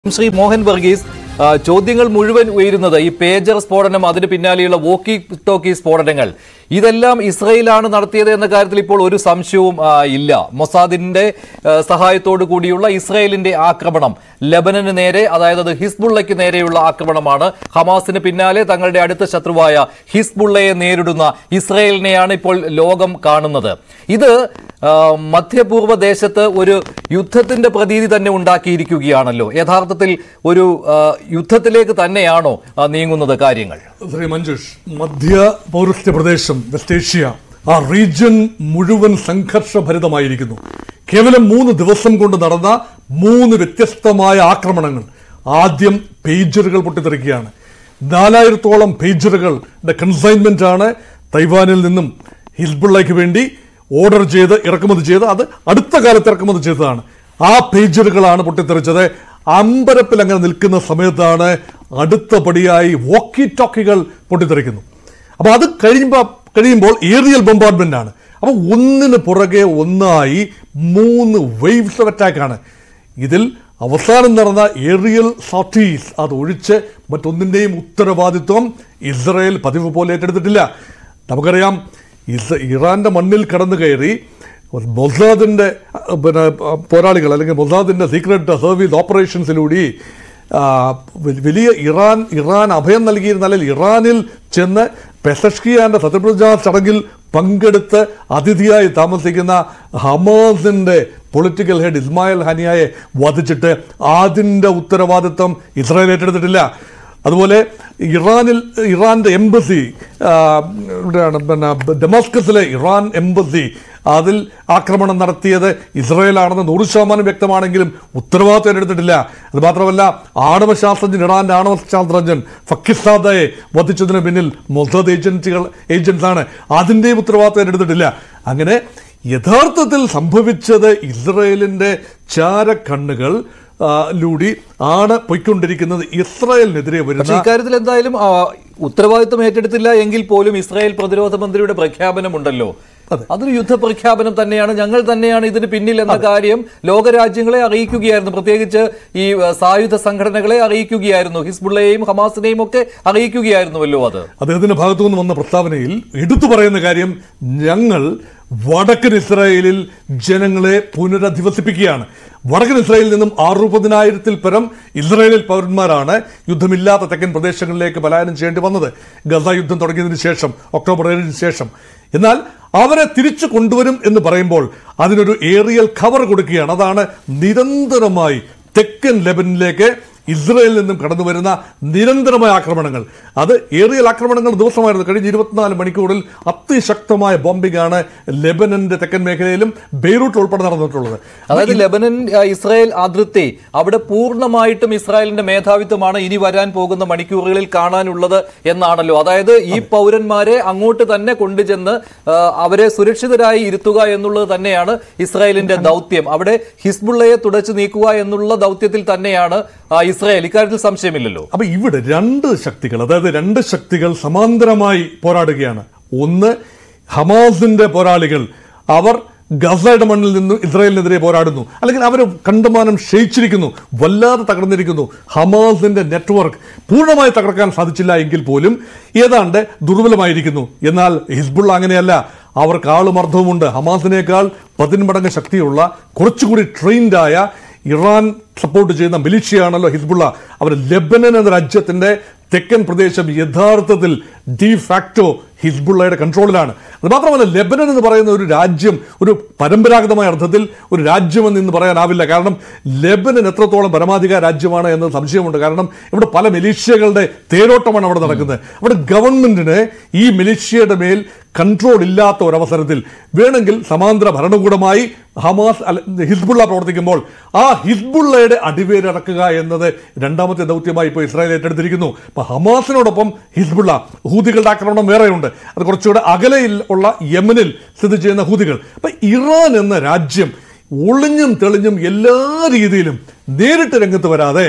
ശ്രീ മോഹൻ വർഗീസ് ആ, ചോദ്യങ്ങൾ മുഴുവൻ ഉയരുന്നത് ഈ പേജർ സ്ഫോടനം അതിന് പിന്നാലെയുള്ള വോക്കി ടോക്കി സ്ഫോടനങ്ങൾ ഇതെല്ലാം ഇസ്രയേലാണ് നടത്തിയത് എന്ന കാര്യത്തിൽ ഇപ്പോൾ ഒരു സംശയവും ആ, ഇല്ല മൊസാദിന്റെ ആ, സഹായത്തോടു കൂടിയുള്ള ഇസ്രയേലിന്റെ ആക്രമണം ലബനന് നേരെ അതായത് അത് ഹിസ്ബുള്ളയ്ക്ക് നേരെയുള്ള ആക്രമണമാണ് ഹമാസിന് പിന്നാലെ തങ്ങളുടെ അടുത്ത ശത്രുവായ ഹിസ്ബുള്ളയെ നേരിടുന്ന ഇസ്രയേലിനെയാണ് ഇപ്പോൾ ലോകം കാണുന്നത് ഇത് ആ, മധ്യപൂർവ്വ ദേശത്ത് ഒരു യുദ്ധത്തിന്റെ പ്രതീതി തന്നെ ഉണ്ടാക്കിയിരിക്കുകയാണല്ലോ യഥാർത്ഥത്തിൽ ഒരു ആ, യുദ്ധത്തിലേക്ക് തന്നെയാണോ ആ, നീങ്ങുന്നത് കാര്യങ്ങൾ ശ്രീ മഞ്ജുഷ് മധ്യ പൗരസ്ത്യ പ്രദേശം വെസ്റ്റ് ഏഷ്യ ആ റീജിയൻ മുഴുവൻ സംഘർഷഭരിതമായിരിക്കുന്നു കേവലം മൂന്ന് ദിവസം കൊണ്ട് നടന്ന മൂന്ന് വ്യത്യസ്തമായ ആക്രമണങ്ങൾ ആദ്യം പേജറുകൾ പൊട്ടിത്തെറിക്കുകയാണ് നാലായിരത്തോളം പേജറുകളുടെ കൺസൈൻമെന്റ് ആണ് തൈവാനിൽ നിന്നും ഹിസ്ബുള്ളയ്ക്ക് വേണ്ടി ഓർഡർ ചെയ്ത് ഇറക്കുമതി ചെയ്ത് അത് അടുത്ത കാലത്ത് ഇറക്കുമതി ചെയ്തതാണ് ആ പേജറുകളാണ് പൊട്ടിത്തെറിച്ചത് അമ്പരപ്പിൽ അങ്ങനെ നിൽക്കുന്ന സമയത്താണ് അടുത്ത പടിയായി വോക്കി ടോക്കികൾ പൊട്ടിത്തെറിക്കുന്നു അപ്പൊ അത് കഴിയുമ്പോൾ കഴിയുമ്പോൾ ഏറിയൽ ബോംബാർഡ്മെന്റ് ആണ് അപ്പൊ ഒന്നിന് പുറകെ ഒന്നായി മൂന്ന് വേവ്സ് ഓഫ് അറ്റാക്കാണ് ഇതിൽ അവസാനം നടന്ന ഏറിയൽ സോട്ടീസ് അത് ഒഴിച്ച് മറ്റൊന്നിന്റെയും ഉത്തരവാദിത്വം ഇസ്രയേൽ പതിവ് പോലെ ഏറ്റെടുത്തിട്ടില്ല നമുക്കറിയാം ഇസ് ഇറാന്റെ മണ്ണിൽ കടന്നു കയറി മൊസാദിന്റെ അഹ്, പിന്നെ അഹ്, പോരാളികൾ അല്ലെങ്കിൽ മൊസാദിന്റെ സീക്രട്ട് സർവീസ് ഓപ്പറേഷൻസിലൂടെ ആ, വ- വലിയ ഇറാൻ ഇറാൻ അഭയം നൽകിയിരുന്ന അല്ലെങ്കിൽ ഇറാനിൽ ചെന്ന് പെസഷ്കിയാന്റെ സത്യപ്രതിജ്ഞാ ചടങ്ങിൽ പങ്കെടുത്ത് അതിഥിയായി താമസിക്കുന്ന ഹമാസിന്റെ പൊളിറ്റിക്കൽ ഹെഡ് ഇസ്മായിൽ ഹനിയായെ വധിച്ചിട്ട് അതിന്റെ ഉത്തരവാദിത്വം ഇസ്രായേൽ ഏറ്റെടുത്തിട്ടില്ല അതുപോലെ ഇറാനിൽ ഇറാന്റെ എംബസി ആ, ഇവിടെയാണ് പിന്നെ ഡെമാസ്കസിലെ ഇറാൻ എംബസി അതിൽ ആക്രമണം നടത്തിയത് ഇസ്രായേലാണെന്ന് നൂറ് ശതമാനം വ്യക്തമാണെങ്കിലും ഉത്തരവാദിത്വം ഏറ്റെടുത്തിട്ടില്ല അത് മാത്രമല്ല ആണവ ശാസ്ത്രജ്ഞൻ ഇറാന്റെ ആണവ ശാസ്ത്രജ്ഞൻ ഫക്കിസാദയെ വധിച്ചതിന് പിന്നിൽ മൊസാദ് ഏജൻസികൾ ഏജൻസ് ആണ് അതിന്റെയും ഉത്തരവാദിത്വം ഏറ്റെടുത്തിട്ടില്ല അങ്ങനെ യഥാർത്ഥത്തിൽ സംഭവിച്ചത് ഇസ്രയേലിന്റെ ചാരക്കണ്ണുകൾ ആ, ലൂടി ആണ് പൊയ്ക്കൊണ്ടിരിക്കുന്നത് ഇസ്രായേലിനെതിരെ പക്ഷേ വരുന്ന ഇക്കാര്യത്തിൽ എന്തായാലും ആ, ഉത്തരവാദിത്വം ഏറ്റെടുത്തില്ല എങ്കിൽ പോലും ഇസ്രായേൽ പ്രതിരോധ മന്ത്രിയുടെ പ്രഖ്യാപനമുണ്ടല്ലോ അതൊരു യുദ്ധ പ്രഖ്യാപനം തന്നെയാണ് ഞങ്ങൾ തന്നെയാണ് ഇതിന് പിന്നിൽ എന്ന കാര്യം ലോകരാജ്യങ്ങളെ അറിയിക്കുകയായിരുന്നു പ്രത്യേകിച്ച് ഈ ആ, സായുധ സംഘടനകളെ അറിയിക്കുകയായിരുന്നു ഹിസ്ബുള്ളയെയും ഹമാസിനെയും ഒക്കെ അറിയിക്കുകയായിരുന്നുവല്ലോ അത് അദ്ദേഹത്തിന്റെ ഭാഗത്തു നിന്ന് വന്ന പ്രസ്താവനയിൽ എടുത്തു പറയുന്ന കാര്യം ഞങ്ങൾ വടക്കൻ ഇസ്രായേലിൽ ജനങ്ങളെ പുനരധിവസിപ്പിക്കുകയാണ് വടക്കൻ ഇസ്രായേലിൽ നിന്നും അറുപതിനായിരത്തിൽ പരം ഇസ്രായേലിൽ പൗരന്മാരാണ് യുദ്ധമില്ലാത്ത തെക്കൻ പ്രദേശങ്ങളിലേക്ക് പലായനം ചെയ്യേണ്ടി വന്നത് ഗസ യുദ്ധം തുടങ്ങിയതിനു ശേഷം ഒക്ടോബർ ഏഴിന് ശേഷം എന്നാൽ അവരെ തിരിച്ചു കൊണ്ടുവരും എന്ന് പറയുമ്പോൾ അതിനൊരു ഏറിയൽ കവർ കൊടുക്കുകയാണ് അതാണ് നിരന്തരമായി തെക്കൻ ലെബനിലേക്ക് ഇസ്രയേലിൽ നിന്നും കടന്നു വരുന്ന നിരന്തരമായ ആക്രമണങ്ങൾ അത് ഏറിയൽ ആക്രമണങ്ങൾ ദിവസമായിരുന്നു കഴിഞ്ഞ ഇരുപത്തിനാല് മണിക്കൂറിൽ അതിശക്തമായ ബോംബിംഗ് ആണ് ലെബനന്റെ തെക്കൻ മേഖലയിലും ബെയ്റൂട്ട് ഉൾപ്പെടെ നടന്നിട്ടുള്ളത് അതായത് ലെബനൻ ആ, ഇസ്രായേൽ അതിർത്തി അവിടെ പൂർണ്ണമായിട്ടും ഇസ്രായേലിന്റെ മേധാവിത്വമാണ് ഇനി വരാൻ പോകുന്ന മണിക്കൂറുകളിൽ കാണാനുള്ളത് എന്നാണല്ലോ അതായത് ഈ പൗരന്മാരെ അങ്ങോട്ട് തന്നെ കൊണ്ടുചെന്ന് ആ, അവരെ സുരക്ഷിതരായി ഇരുത്തുക എന്നുള്ളത് തന്നെയാണ് ഇസ്രായേലിന്റെ ദൗത്യം അവിടെ ഹിസ്ബുള്ളയെ തുടച്ചു നീക്കുക എന്നുള്ള ദൗത്യത്തിൽ തന്നെയാണ് ആ, ഇസ്രായേൽ ഇക്കാര്യത്തിൽ സംശയമില്ലല്ലോ അപ്പൊ ഇവിടെ രണ്ട് ശക്തികൾ അതായത് രണ്ട് ശക്തികൾ സമാന്തരമായി പോരാടുകയാണ് ഒന്ന് ഹമാസിന്റെ പോരാളികൾ അവർ ഗസയുടെ മണ്ണിൽ നിന്നും ഇസ്രായേലിനെതിരെ പോരാടുന്നു അല്ലെങ്കിൽ അവർ കണ്ടമാനം ക്ഷയിച്ചിരിക്കുന്നു വല്ലാതെ തകർന്നിരിക്കുന്നു ഹമാസിന്റെ നെറ്റ്വർക്ക് പൂർണ്ണമായി തകർക്കാൻ സാധിച്ചില്ല എങ്കിൽ പോലും ഏതാണ്ട് ദുർബലമായിരിക്കുന്നു എന്നാൽ ഹിസ്ബുള്ള അങ്ങനെയല്ല അവർക്ക് ആളുമർദ്ദവുമുണ്ട് ഹമാസിനേക്കാൾ പതിന്മടങ്ങ് ശക്തിയുള്ള കുറച്ചുകൂടി ട്രെയിൻഡായ ഇറാൻ സപ്പോർട്ട് ചെയ്യുന്ന മിലിഷ്യയാണല്ലോ ഹിസ്ബുള്ള അവർ ലെബനൻ എന്ന രാജ്യത്തിന്റെ തെക്കൻ പ്രദേശം യഥാർത്ഥത്തിൽ ഡി ഫാക്ടോ ഹിസ്ബുള്ളയുടെ കൺട്രോളിലാണ് അത് മാത്രമല്ല ലെബനൻ എന്ന് പറയുന്ന ഒരു രാജ്യം ഒരു പരമ്പരാഗതമായ അർത്ഥത്തിൽ ഒരു രാജ്യമെന്ന് ഇന്ന് പറയാനാവില്ല കാരണം ലെബനൻ എത്രത്തോളം പരമാധികാര രാജ്യമാണ് എന്ന് സംശയമുണ്ട് കാരണം ഇവിടെ പല മിലീഷ്യകളുടെ തേരോട്ടമാണ് അവിടെ നടക്കുന്നത് അവിടെ ഗവൺമെന്റിന് ഈ മിലീഷ്യയുടെ മേൽ കൺട്രോൾ ഇല്ലാത്ത ഒരവസരത്തിൽ വേണമെങ്കിൽ സമാന്തര ഭരണകൂടമായി ഹമാസ് അല്ല ഹിസ്ബുള്ള പ്രവർത്തിക്കുമ്പോൾ ആ ഹിസ്ബുള്ളയുടെ അടിവേരടക്കുക എന്നത് രണ്ടാമത്തെ ദൗത്യമായി ഇപ്പോൾ ഇസ്രായേൽ ഏറ്റെടുത്തിരിക്കുന്നു അപ്പൊ ഹമാസിനോടൊപ്പം ഹിസ്ബുള്ള ഹൂതികളുടെ ആക്രമണം വേറെയുണ്ട് അത് കുറച്ചുകൂടെ അകലയിൽ ഉള്ള യമനിൽ സ്ഥിതി ചെയ്യുന്ന ഹൂതികൾ അപ്പൊ ഇറാൻ എന്ന രാജ്യം ഒളിഞ്ഞും തെളിഞ്ഞും എല്ലാ രീതിയിലും നേരിട്ട് രംഗത്ത് വരാതെ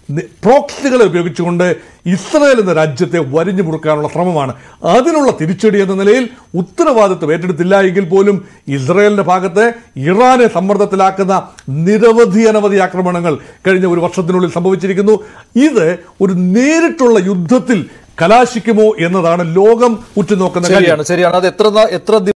നി- പ്രോക്സികളെ ഉപയോഗിച്ചുകൊണ്ട് ഇസ്രായേൽ എന്ന രാജ്യത്തെ വരിഞ്ഞു മുറുക്കാനുള്ള ശ്രമമാണ് അതിനുള്ള തിരിച്ചടി എന്ന നിലയിൽ ഉത്തരവാദിത്വം ഏറ്റെടുത്തില്ല എങ്കിൽ പോലും ഇസ്രായേലിന്റെ ഭാഗത്ത് ഇറാനെ സമ്മർദ്ദത്തിലാക്കുന്ന നിരവധി അനവധി ആക്രമണങ്ങൾ കഴിഞ്ഞ ഒരു വർഷത്തിനുള്ളിൽ സംഭവിച്ചിരിക്കുന്നു ഇത് ഒരു നേരിട്ടുള്ള യുദ്ധത്തിൽ കലാശിക്കുമോ എന്നതാണ് ലോകം ഉറ്റുനോക്കുന്ന കാര്യം ശരിയാണ് ശരിയാണ് അത് എത്ര ന- എത്ര